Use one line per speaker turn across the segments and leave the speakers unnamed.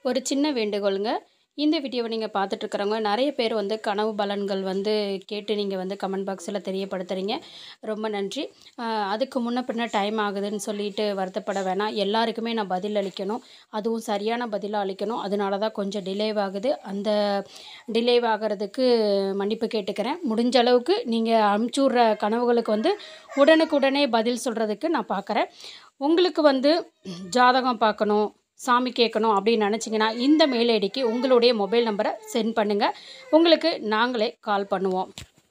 ஒரு சின்ன வேண்டுகோளுங்க இந்த வீடியோவை நீங்கள் பார்த்துட்ருக்கிறவங்க நிறைய பேர் வந்து கனவு பலன்கள் வந்து கேட்டு நீங்கள் வந்து கமெண்ட் பாக்ஸில் தெரியப்படுத்துகிறீங்க ரொம்ப நன்றி ஆஹ் அதுக்கு முன்ன பின்ன டைம் ஆகுதுன்னு சொல்லிட்டு வருத்தப்பட வேணாம் எல்லாருக்குமே நான் பதில் அளிக்கணும் அதுவும் சரியான பதிலாக அளிக்கணும் அதனால தான் கொஞ்சம் டிலே ஆகுது அந்த டிலே ஆகிறதுக்கு மன்னிப்பு கேட்டுக்கிறேன் முடிஞ்ச அளவுக்கு நீங்கள் அனுப்பிச்சி விட்ற கனவுகளுக்கு வந்து உடனுக்குடனே பதில் சொல்கிறதுக்கு நான் பார்க்குறேன் உங்களுக்கு வந்து ஜாதகம் பார்க்கணும் சாமி கேட்கணும் அப்படின்னு நினச்சிங்கன்னா இந்த மெயில் ஐடிக்கு உங்களுடைய மொபைல் நம்பரை சென்ட் பண்ணுங்கள் உங்களுக்கு நாங்களே கால் பண்ணுவோம்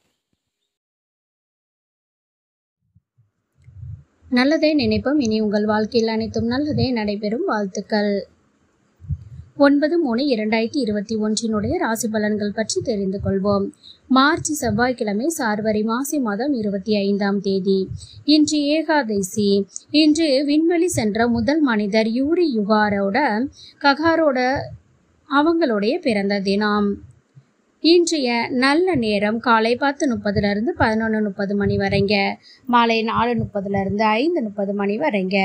நல்லதே நினைப்போம் இனி உங்கள் வாழ்க்கையில் அனைத்தும் நல்லதே நடைபெறும் வாழ்த்துக்கள் ஒன்பது மூணு இரண்டாயிரத்தி இருபத்தி ஒன்றினுடைய ராசி பலன்கள் பற்றி தெரிந்து கொள்வோம் மார்ச் செவ்வாய்க்கிழமை சார்வரி மாசி மாதம் இருபத்தி ஐந்தாம் தேதி இன்று ஏகாதசி இன்று விண்வெளி சென்ற முதல் மனிதர் யூரி யுகாரோட ககாரோட அவங்களுடைய பிறந்த தினம் இன்றைய நல்ல நேரம் காலை பத்து முப்பதுலேருந்து பதினொன்று முப்பது மணி வரைங்க மாலை நாலு முப்பதுலேருந்து ஐந்து முப்பது மணி வரைங்க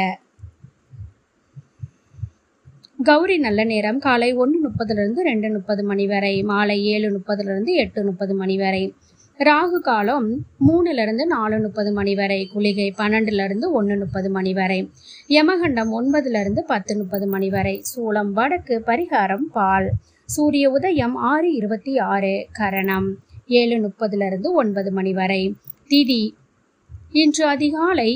கௌரி நல்ல நேரம் காலை ஒன்று முப்பதுலேருந்து ரெண்டு முப்பது மணி வரை மாலை ஏழு முப்பதுலேருந்து எட்டு முப்பது மணி வரை ராகு காலம் மூணுலேருந்து நாலு முப்பது மணி வரை குளிகை பன்னெண்டுலேருந்து ஒன்று முப்பது மணி வரை யமகண்டம் ஒன்பதுலேருந்து பத்து முப்பது மணி வரை சூளம் வடக்கு பரிகாரம் பால் சூரிய உதயம் ஆறு இருபத்தி ஆறு கரணம் ஏழு முப்பதுலேருந்து ஒன்பது மணி வரை திதி இன்று அதிகாலை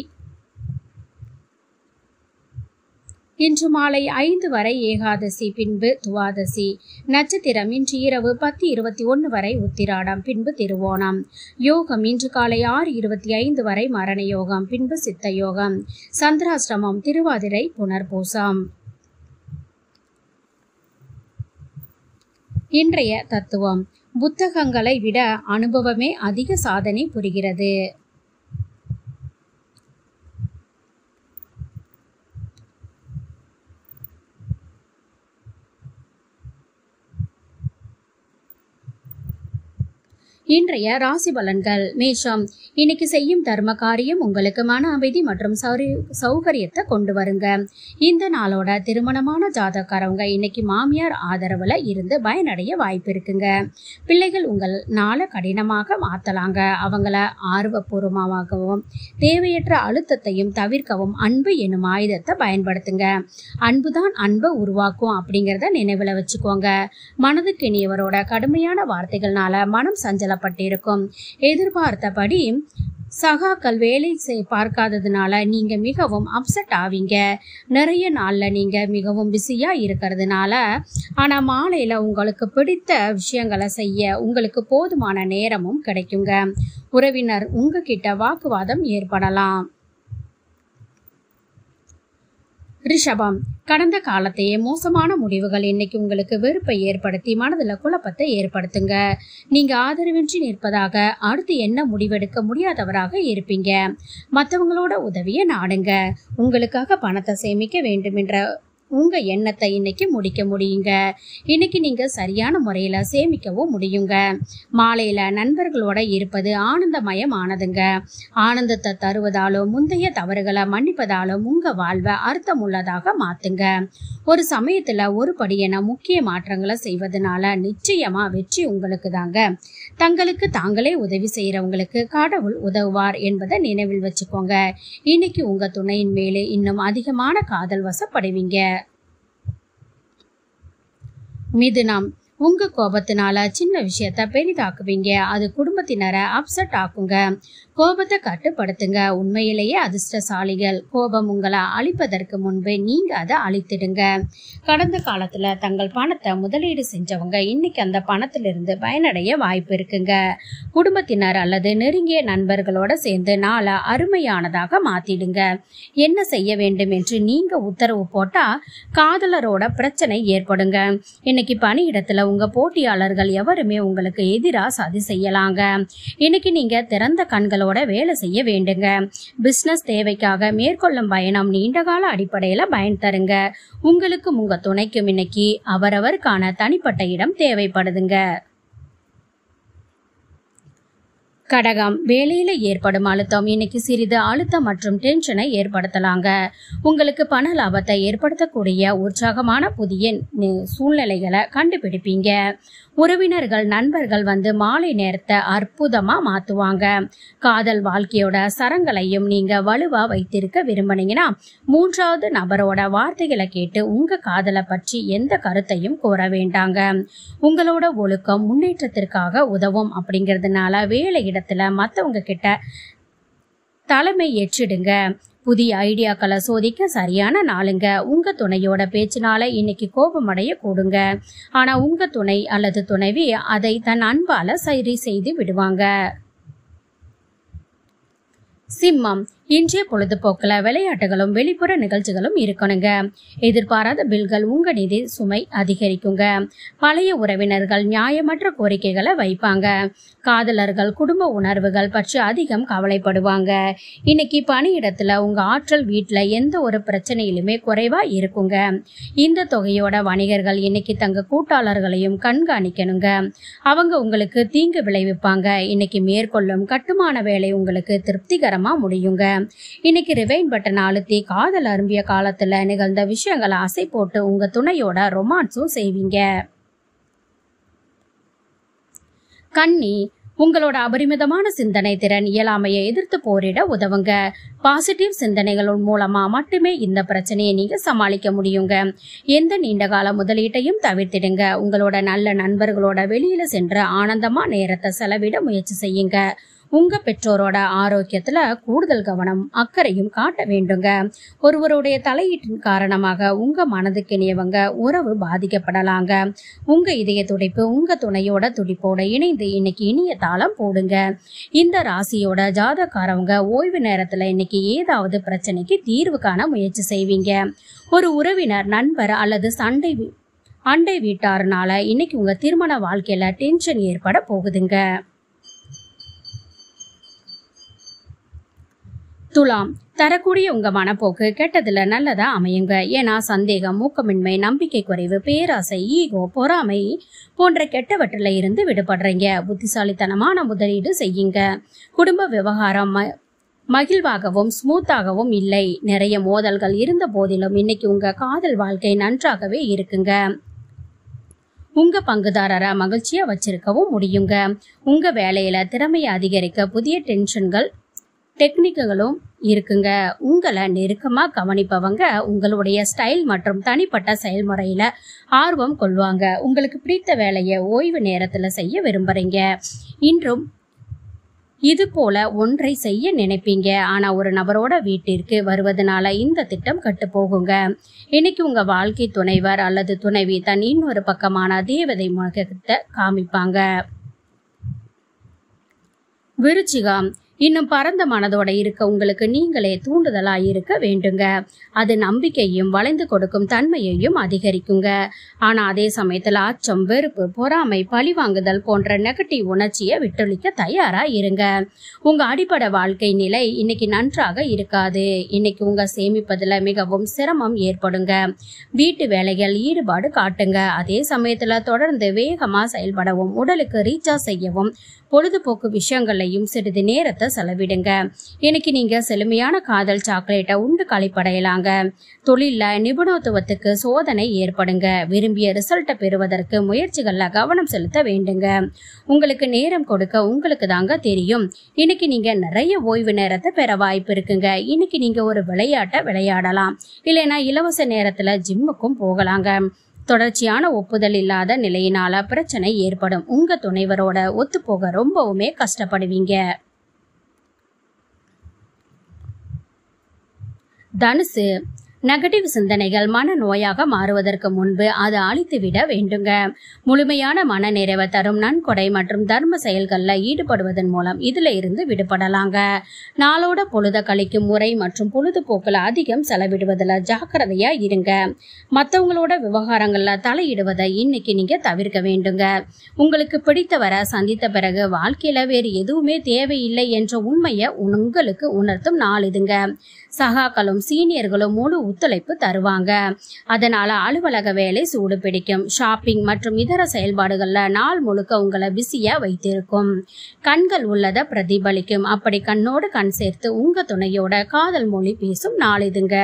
இன்று மாலை ஐந்து வரை ஏகாதசி பின்பு துவாதசி நட்சத்திரம் இன்று இரவு பத்து இருபத்தி ஒன்று வரை உத்திராடம் பின்பு திருவோணம் யோகம் இன்று காலை ஆறு இருபத்தி ஐந்து வரை மரண யோகம் பின்பு சித்த யோகம் சந்திராஷ்டிரமம் திருவாதிரை புனர்பூசம் இன்றைய தத்துவம் புத்தகங்களை விட அனுபவமே அதிக சாதனை புரிகிறது இன்றைய ராசி பலன்கள் மேஷம் இன்னைக்கு செய்யும் தர்ம காரியம் உங்களுக்கு மன அமைதி மற்றும் சௌரி- சௌகரியத்தை கொண்டு வருங்க இந்த நாளோட திருமணமான ஜாதகாரவங்க இன்னைக்கு மாமியார் ஆதரவுல இருந்து பயனடைய வாய்ப்பு இருக்குங்க பிள்ளைகள் உங்கள் நாளை கடினமாக மாத்தலாங்க அவங்கள ஆர்வபூர்வமாகவும் தேவையற்ற அழுத்தத்தையும் தவிர்க்கவும் அன்பு எனும் ஆயுதத்தை பயன்படுத்துங்க அன்புதான் அன்பை உருவாக்கும் அப்படிங்கிறத நினைவில் வச்சுக்கோங்க மனதுக்கு இனியவரோட கடுமையான வார்த்தைகள்னால மனம் சஞ்சலப்பட்டிருக்கும் எதிர்பார்த்தபடி சகாக்கள் வேலை செய் பார்க்காததுனால நீங்க மிகவும் அப்செட் ஆவீங்க நிறைய நாள்ல நீங்க மிகவும் பிஸியா இருக்கிறதுனால ஆனா மாலையில உங்களுக்கு பிடித்த விஷயங்களை செய்ய உங்களுக்கு போதுமான நேரமும் கிடைக்குங்க உறவினர் உங்ககிட்ட வாக்குவாதம் ஏற்படலாம் ரிஷபம் கடந்த காலத்தையே மோசமான முடிவுகள் இன்னைக்கு உங்களுக்கு வெறுப்பை ஏற்படுத்தி மனதில் குழப்பத்தை ஏற்படுத்துங்க நீங்க ஆதரவின்றி நிற்பதாக அடுத்து என்ன முடிவெடுக்க முடியாதவராக இருப்பீங்க மற்றவங்களோட உதவியை நாடுங்க உங்களுக்காக பணத்தை சேமிக்க வேண்டும் என்ற உங்க எண்ணத்தை இன்னைக்கு முடிக்க முடியுங்க இன்னைக்கு நீங்க சரியான முறையில சேமிக்கவும் முடியுங்க மாலையில நண்பர்களோட இருப்பது ஆனந்தமயமானதுங்க ஆனந்தத்தை தருவதாலோ முந்தைய தவறுகளை மன்னிப்பதாலும் உங்க வாழ்வை அர்த்தமுள்ளதாக மாத்துங்க ஒரு சமயத்துல ஒரு படியென முக்கிய மாற்றங்களை செய்வதனால நிச்சயமா வெற்றி உங்களுக்கு தாங்க தங்களுக்கு தாங்களே உதவி செய்யறவங்களுக்கு கடவுள் உதவுவார் என்பதை நினைவில் வச்சுக்கோங்க இன்னைக்கு உங்க துணையின் மேலே இன்னும் அதிகமான காதல் வசப்படுவீங்க மிதுனம் உங்க கோபத்தினால சின்ன விஷயத்த பெரிதாக்குவீங்க அது குடும்பத்தினரை அப்செட் ஆக்குங்க கோபத்தை கட்டுப்படுத்துங்க உண்மையிலேயே அதிர்ஷ்டசாலிகள் கோபம் உங்களை அழிப்பதற்கு முன்பு நீங்க அதை அழித்திடுங்க கடந்த காலத்துல தங்கள் பணத்தை முதலீடு செஞ்சவங்க இன்னைக்கு அந்த பணத்திலிருந்து பயனடைய வாய்ப்பு இருக்குங்க குடும்பத்தினர் அல்லது நெருங்கிய நண்பர்களோட சேர்ந்து நாளை அருமையானதாக மாத்திடுங்க என்ன செய்ய வேண்டும் என்று நீங்க உத்தரவு போட்டா காதலரோட பிரச்சனை ஏற்படுங்க இன்னைக்கு பணியிடத்துல உங்க போட்டியாளர்கள் எவருமே உங்களுக்கு எதிராக சதி செய்யலாங்க இன்னைக்கு நீங்க திறந்த கண்களோட வேலை செய்ய வேண்டுங்க பிசினஸ் தேவைக்காக மேற்கொள்ளும் பயணம் நீண்டகால அடிப்படையில பயன் தருங்க உங்களுக்கும் உங்க துணைக்கும் இன்னைக்கு அவரவருக்கான தனிப்பட்ட இடம் தேவைப்படுதுங்க கடகம் வேலையில ஏற்படும் அழுத்தம் இன்னைக்கு சிறிது அழுத்தம் மற்றும் டென்ஷனை ஏற்படுத்தலாங்க உங்களுக்கு பண லாபத்தை ஏற்படுத்தக்கூடிய உற்சாகமான புதிய நி- சூழ்நிலைகளை கண்டுபிடிப்பீங்க உறவினர்கள் நண்பர்கள் வந்து மாலை நேரத்தை அற்புதமா மாத்துவாங்க காதல் வாழ்க்கையோட சரங்களையும் நீங்க வலுவா வைத்திருக்க விரும்புனீங்கன்னா மூன்றாவது நபரோட வார்த்தைகளை கேட்டு உங்க காதலை பற்றி எந்த கருத்தையும் கோர வேண்டாங்க உங்களோட ஒழுக்கம் முன்னேற்றத்திற்காக உதவும் அப்படிங்கிறதுனால வேலை இடத்துல மற்றவங்க கிட்ட தலைமை ஏற்றிடுங்க புதிய ஐடியாக்களை சோதிக்க சரியான நாளுங்க உங்க துணையோட பேச்சினால இன்னைக்கு கோபமடைய கூடுங்க ஆனா உங்க துணை அல்லது துணைவி அதை தன் அன்பால சரி செய்து விடுவாங்க சிம்மம் இன்றைய பொழுதுபோக்குல விளையாட்டுகளும் வெளிப்புற நிகழ்ச்சிகளும் இருக்கணுங்க எதிர்பாராத பில்கள் உங்க நிதி சுமை அதிகரிக்குங்க பழைய உறவினர்கள் நியாயமற்ற கோரிக்கைகளை வைப்பாங்க காதலர்கள் குடும்ப உணர்வுகள் பற்றி அதிகம் கவலைப்படுவாங்க இன்னைக்கு பணியிடத்துல உங்க ஆற்றல் வீட்டுல எந்த ஒரு பிரச்சனையிலுமே குறைவா இருக்குங்க இந்த தொகையோட வணிகர்கள் இன்னைக்கு தங்க கூட்டாளர்களையும் கண்காணிக்கணுங்க அவங்க உங்களுக்கு தீங்கு விளைவிப்பாங்க இன்னைக்கு மேற்கொள்ளும் கட்டுமான வேலை உங்களுக்கு திருப்திகரமா முடியுங்க இன்னைக்கு ரிவைன் பட்டன் அழுத்தி காதல் அரும்பிய காலத்துல நிகழ்ந்த விஷயங்களை அசை போட்டு உங்க துணையோட ரொமான்ஸும் செய்வீங்க கன்னி உங்களோட அபரிமிதமான சிந்தனை திறன் இயலாமையை எதிர்த்து போரிட உதவுங்க பாசிட்டிவ் சிந்தனைகள் மூலமா மட்டுமே இந்த பிரச்சனையை நீங்க சமாளிக்க முடியுங்க எந்த நீண்டகால முதலீட்டையும் தவிர்த்திடுங்க உங்களோட நல்ல நண்பர்களோட வெளியில சென்று ஆனந்தமா நேரத்தை செலவிட முயற்சி செய்யுங்க உங்க பெற்றோரோட ஆரோக்கியத்துல கூடுதல் கவனம் அக்கறையும் காட்ட வேண்டுங்க ஒருவருடைய தலையீட்டின் காரணமாக உங்க மனதுக்கு இனியவங்க உறவு பாதிக்கப்படலாங்க உங்க இதய துடிப்பு உங்க துணையோட துடிப்போட இணைந்து இன்னைக்கு இனிய தாளம் போடுங்க இந்த ராசியோட ஜாதகாரவங்க ஓய்வு நேரத்துல இன்னைக்கு ஏதாவது பிரச்சனைக்கு தீர்வு காண முயற்சி செய்வீங்க ஒரு உறவினர் நண்பர் அல்லது சண்டை வீ- அண்டை வீட்டாருனால இன்னைக்கு உங்க திருமண வாழ்க்கையில டென்ஷன் ஏற்பட போகுதுங்க துலாம் தரக்கூடிய உங்க மனப்போக்கு கெட்டதுல நல்லதா அமையுங்க ஏன்னா சந்தேகம் மூக்கமின்மை நம்பிக்கை குறைவு பேராசை ஈகோ பொறாமை போன்ற கெட்டவற்றில இருந்து விடுபடுறீங்க புத்திசாலித்தனமான முதலீடு செய்யுங்க குடும்ப விவகாரம் ம- மகிழ்வாகவும் ஸ்மூத்தாகவும் இல்லை நிறைய மோதல்கள் இருந்த போதிலும் இன்னைக்கு உங்க காதல் வாழ்க்கை நன்றாகவே இருக்குங்க உங்க பங்குதாரரை மகிழ்ச்சியா வச்சிருக்கவும் முடியுங்க உங்க வேலையில திறமையை அதிகரிக்க புதிய டென்ஷன்கள் டெக்னிக்குகளும் இருக்குங்க உங்களை நெருக்கமா கவனிப்பவங்க உங்களுடைய ஸ்டைல் மற்றும் தனிப்பட்ட செயல்முறையில ஆர்வம் கொள்வாங்க உங்களுக்கு பிடித்த வேலையை ஓய்வு நேரத்துல செய்ய விரும்புறீங்க இன்றும் இது போல ஒன்றை செய்ய நினைப்பீங்க ஆனா ஒரு நபரோட வீட்டிற்கு வருவதனால இந்த திட்டம் கட்டு போகுங்க இன்னைக்கு உங்க வாழ்க்கை துணைவர் அல்லது துணைவி தன் இன்னொரு பக்கமான தேவதை முகத்தை காமிப்பாங்க விருச்சிகம் இன்னும் பரந்த மனதோட இருக்க உங்களுக்கு நீங்களே தூண்டுதலா இருக்க வேண்டுங்க அது நம்பிக்கையும் வளைந்து கொடுக்கும் தன்மையையும் அதிகரிக்குங்க ஆனா அதே சமயத்துல அச்சம் வெறுப்பு பொறாமை பழிவாங்குதல் போன்ற நெகட்டிவ் உணர்ச்சியை விட்டொழிக்க தயாரா இருங்க உங்க அடிப்படை வாழ்க்கை நிலை இன்னைக்கு நன்றாக இருக்காது இன்னைக்கு உங்க சேமிப்பதுல மிகவும் சிரமம் ஏற்படுங்க வீட்டு வேலைகள் ஈடுபாடு காட்டுங்க அதே சமயத்துல தொடர்ந்து வேகமா செயல்படவும் உடலுக்கு ரீசார்ஜ் செய்யவும் பொழுதுபோக்கு விஷயங்களையும் சிறிது நேரத்தை செலவிடுங்க இன்னைக்கு நீங்க செழுமையான காதல் சாக்லேட்டை உண்டு கழிப்படையலாங்க தொழில்ல நிபுணத்துவத்துக்கு சோதனை ஏற்படுங்க விரும்பிய ரிசல்ட்டை பெறுவதற்கு முயற்சிகள்ல கவனம் செலுத்த வேண்டுங்க உங்களுக்கு நேரம் கொடுக்க உங்களுக்கு தாங்க தெரியும் இன்னைக்கு நீங்க நிறைய ஓய்வு நேரத்தை பெற வாய்ப்பு இருக்குங்க இன்னைக்கு நீங்க ஒரு விளையாட்டை விளையாடலாம் இல்லைன்னா இலவச நேரத்துல ஜிம்முக்கும் போகலாங்க தொடர்ச்சியான ஒப்புதல் இல்லாத நிலையினால பிரச்சனை ஏற்படும் உங்க துணைவரோட ஒத்துப்போக ரொம்பவுமே கஷ்டப்படுவீங்க தனுசு நெகட்டிவ் சிந்தனைகள் மன நோயாக மாறுவதற்கு முன்பு அது அழித்துவிட வேண்டுங்க முழுமையான மன நிறைவை தரும் நன்கொடை மற்றும் தர்ம செயல்களில் ஈடுபடுவதன் மூலம் இதுல இருந்து விடுபடலாங்க நாளோட பொழுத கழிக்கும் முறை மற்றும் பொழுதுபோக்கில் அதிகம் செலவிடுவதில் ஜாக்கிரதையா இருங்க மற்றவங்களோட விவகாரங்கள்ல தலையிடுவதை இன்னைக்கு நீங்க தவிர்க்க வேண்டுங்க உங்களுக்கு பிடித்தவரை சந்தித்த பிறகு வாழ்க்கையில வேறு எதுவுமே தேவையில்லை என்ற உண்மையை உங்களுக்கு உணர்த்தும் நாள் இதுங்க சகாக்களும் சீனியர்களும் முழு ஒத்துழைப்பு தருவாங்க அதனால அலுவலக வேலை சூடு பிடிக்கும் ஷாப்பிங் மற்றும் இதர செயல்பாடுகள்ல நாள் முழுக்க உங்களை பிஸியா வைத்திருக்கும் கண்கள் உள்ளத பிரதிபலிக்கும் அப்படி கண்ணோடு கண் சேர்த்து உங்க துணையோட காதல் மொழி பேசும் நாள் இதுங்க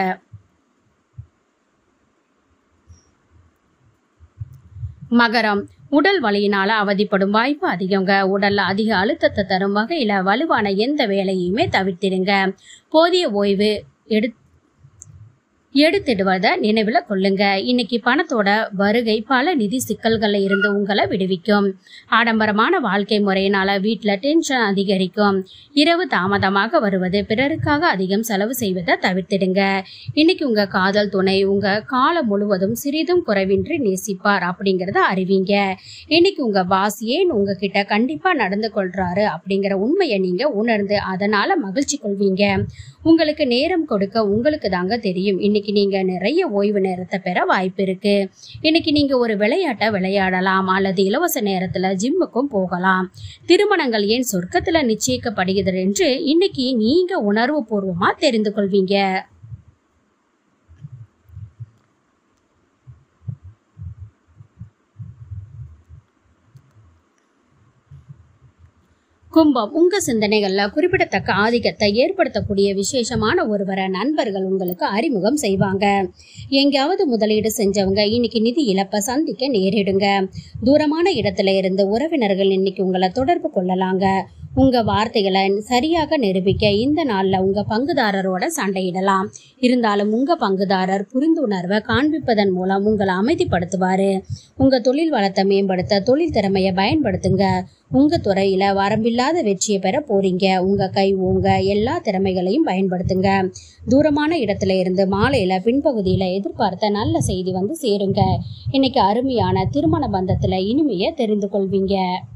மகரம் உடல் வலியினால அவதிப்படும் வாய்ப்பு அதிகங்க உடல்ல அதிக அழுத்தத்தை தரும் வகையில வலுவான எந்த வேலையுமே தவிர்த்திடுங்க போதிய ஓய்வு எடு எடுத்திடுவத நினைவுல கொள்ளுங்க இன்னைக்கு பணத்தோட வருகை பல நிதி சிக்கல்கள்ல இருந்து உங்களை விடுவிக்கும் ஆடம்பரமான வாழ்க்கை முறையினால வீட்டுல டென்ஷன் அதிகரிக்கும் இரவு தாமதமாக வருவது பிறருக்காக அதிகம் செலவு செய்வதை தவிர்த்திடுங்க இன்னைக்கு உங்க காதல் துணை உங்க காலம் முழுவதும் சிறிதும் குறைவின்றி நேசிப்பார் அப்படிங்கறத அறிவீங்க இன்னைக்கு உங்க பாஸ் ஏன் உங்ககிட்ட கண்டிப்பா நடந்து கொள்றாரு அப்படிங்கிற உண்மையை நீங்க உணர்ந்து அதனால மகிழ்ச்சி கொள்வீங்க உங்களுக்கு நேரம் கொடுக்க உங்களுக்கு தாங்க தெரியும் இன்னைக்கு நீங்க நிறைய ஓய்வு நேரத்தை பெற வாய்ப்பு இருக்கு இன்னைக்கு நீங்க ஒரு விளையாட்டை விளையாடலாம் அல்லது இலவச நேரத்துல ஜிம்முக்கும் போகலாம் திருமணங்கள் ஏன் சொர்க்கத்துல நிச்சயிக்கப்படுகிறது என்று இன்னைக்கு நீங்க உணர்வு பூர்வமா தெரிந்து கொள்வீங்க கும்பம் உங்க சிந்தனைகள்ல குறிப்பிடத்தக்க ஆதிக்கத்தை ஏற்படுத்தக்கூடிய விசேஷமான ஒருவரை நண்பர்கள் உங்களுக்கு அறிமுகம் செய்வாங்க எங்கேயாவது முதலீடு செஞ்சவங்க இன்னைக்கு நிதி இழப்பை சந்திக்க நேரிடுங்க தூரமான இடத்துல இருந்து உறவினர்கள் இன்னைக்கு உங்களை தொடர்பு கொள்ளலாங்க உங்க வார்த்தைகளை சரியாக நிரூபிக்க இந்த நாள்ல உங்க பங்குதாரரோட சண்டையிடலாம் இருந்தாலும் உங்க பங்குதாரர் புரிந்துணர்வை காண்பிப்பதன் மூலம் உங்களை அமைதிப்படுத்துவாரு உங்க தொழில் வளத்தை மேம்படுத்த தொழில் திறமையை பயன்படுத்துங்க உங்க துறையில வரம்பில்லாத வெற்றியை பெற போறீங்க உங்க கை உங்க எல்லா திறமைகளையும் பயன்படுத்துங்க தூரமான இடத்துல இருந்து மாலையில பின்பகுதியில எதிர்பார்த்த நல்ல செய்தி வந்து சேருங்க இன்னைக்கு அருமையான திருமண பந்தத்துல இனிமைய தெரிந்து கொள்வீங்க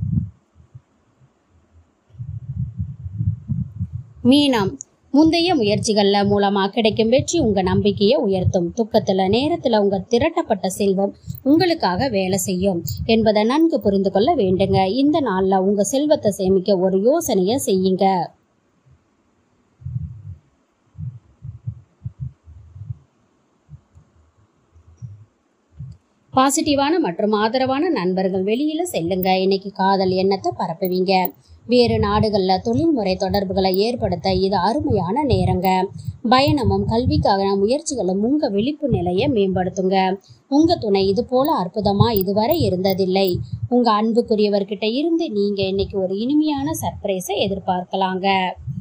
மீனம் முந்தைய முயற்சிகள்ல மூலமா கிடைக்கும் வெற்றி உங்க நம்பிக்கையை உயர்த்தும் துக்கத்துல நேரத்துல உங்க திரட்டப்பட்ட செல்வம் உங்களுக்காக வேலை செய்யும் என்பதை நன்கு புரிந்து கொள்ள வேண்டுங்க இந்த நாள்ல உங்க செல்வத்தை சேமிக்க ஒரு யோசனைய செய்யுங்க பாசிட்டிவான மற்றும் ஆதரவான நண்பர்கள் வெளியில செல்லுங்க இன்னைக்கு காதல் எண்ணத்தை பரப்புவீங்க வேறு நாடுகள்ல தொழில்முறை தொடர்புகளை ஏற்படுத்த இது அருமையான நேரங்க பயணமும் கல்விக்கான முயற்சிகளும் உங்க விழிப்பு நிலையை மேம்படுத்துங்க உங்க துணை இது போல அற்புதமா இதுவரை இருந்ததில்லை உங்க அன்புக்குரியவர்கிட்ட இருந்து நீங்க இன்னைக்கு ஒரு இனிமையான சர்ப்ரைஸை எதிர்பார்க்கலாங்க